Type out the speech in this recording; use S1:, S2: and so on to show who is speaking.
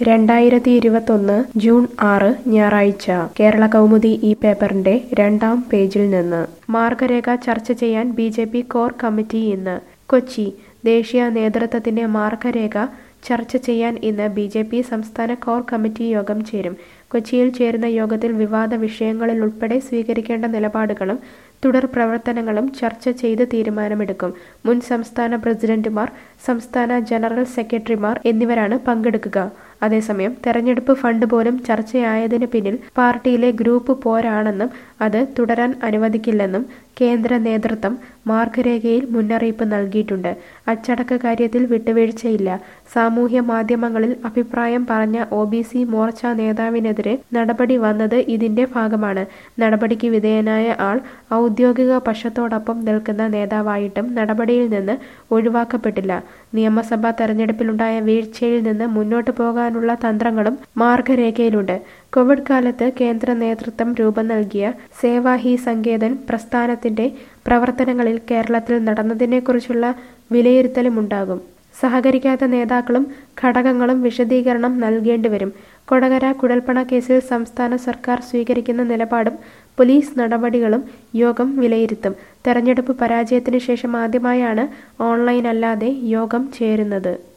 S1: രണ്ടായിരത്തി ഇരുപത്തൊന്ന് ജൂൺ ആറ് ഞായറാഴ്ച കേരള കൗമുദി ഈ പേപ്പറിന്റെ രണ്ടാം പേജിൽ നിന്ന് മാർഗരേഖ ചർച്ച ചെയ്യാൻ B J P core committee ഇന്ന് കൊച്ചി ദേശീയ നേതൃത്വത്തിന്റെ മാർഗരേഖ ചർച്ച ചെയ്യാൻ ഇന്ന് ബി ജെ പി സംസ്ഥാന കോർ കമ്മിറ്റി യോഗം ചേരും കൊച്ചിയിൽ ചേരുന്ന യോഗത്തിൽ വിവാദ വിഷയങ്ങളിൽ ഉൾപ്പെടെ സ്വീകരിക്കേണ്ട നിലപാടുകളും തുടർ പ്രവർത്തനങ്ങളും ചർച്ച ചെയ്ത് തീരുമാനമെടുക്കും മുൻ സംസ്ഥാന പ്രസിഡന്റുമാർ സംസ്ഥാന ജനറൽ സെക്രട്ടറിമാർ എന്നിവരാണ് പങ്കെടുക്കുക അതേസമയം തെരഞ്ഞെടുപ്പ് ഫണ്ട് പോലും ചർച്ചയായതിന് പിന്നിൽ പാർട്ടിയിലെ ഗ്രൂപ്പ് പോരാണെന്നും അത് തുടരാൻ അനുവദിക്കില്ലെന്നും കേന്ദ്ര നേതൃത്വം മാർഗരേഖയിൽ മുന്നറിയിപ്പ് നൽകിയിട്ടുണ്ട് അച്ചടക്ക കാര്യത്തിൽ വിട്ടുവീഴ്ചയില്ല സാമൂഹ്യ മാധ്യമങ്ങളിൽ അഭിപ്രായം പറഞ്ഞ ഒ ബി സി മോർച്ച നേതാവിനെതിരെ നടപടി വന്നത് ഇതിന്റെ ഭാഗമാണ് നടപടിക്ക് വിധേയനായ ആൾ ഔദ്യോഗിക പക്ഷത്തോടൊപ്പം നിൽക്കുന്ന നേതാവായിട്ടും നടപടിയിൽ നിന്ന് ഒഴിവാക്കപ്പെട്ടില്ല നിയമസഭാ തെരഞ്ഞെടുപ്പിലുണ്ടായ വീഴ്ചയിൽ നിന്ന് മുന്നോട്ടു പോകാനുള്ള തന്ത്രങ്ങളും മാർഗരേഖയിലുണ്ട് കോവിഡ് കാലത്ത് കേന്ദ്ര നേതൃത്വം രൂപം നൽകിയ സേവാ ഹി സങ്കേതൻ പ്രസ്ഥാനത്തിന്റെ പ്രവർത്തനങ്ങളിൽ കേരളത്തിൽ നടന്നതിനെക്കുറിച്ചുള്ള വിലയിരുത്തലുമുണ്ടാകും സഹകരിക്കാത്ത നേതാക്കളും ഘടകങ്ങളും വിശദീകരണം നൽകേണ്ടിവരും കൊടകര കുഴൽപ്പണ കേസിൽ സംസ്ഥാന സർക്കാർ സ്വീകരിക്കുന്ന നിലപാടും പോലീസ് നടപടികളും യോഗം വിലയിരുത്തും തെരഞ്ഞെടുപ്പ് പരാജയത്തിന് ശേഷം ആദ്യമായാണ് ഓൺലൈൻ അല്ലാതെ യോഗം ചേരുന്നത്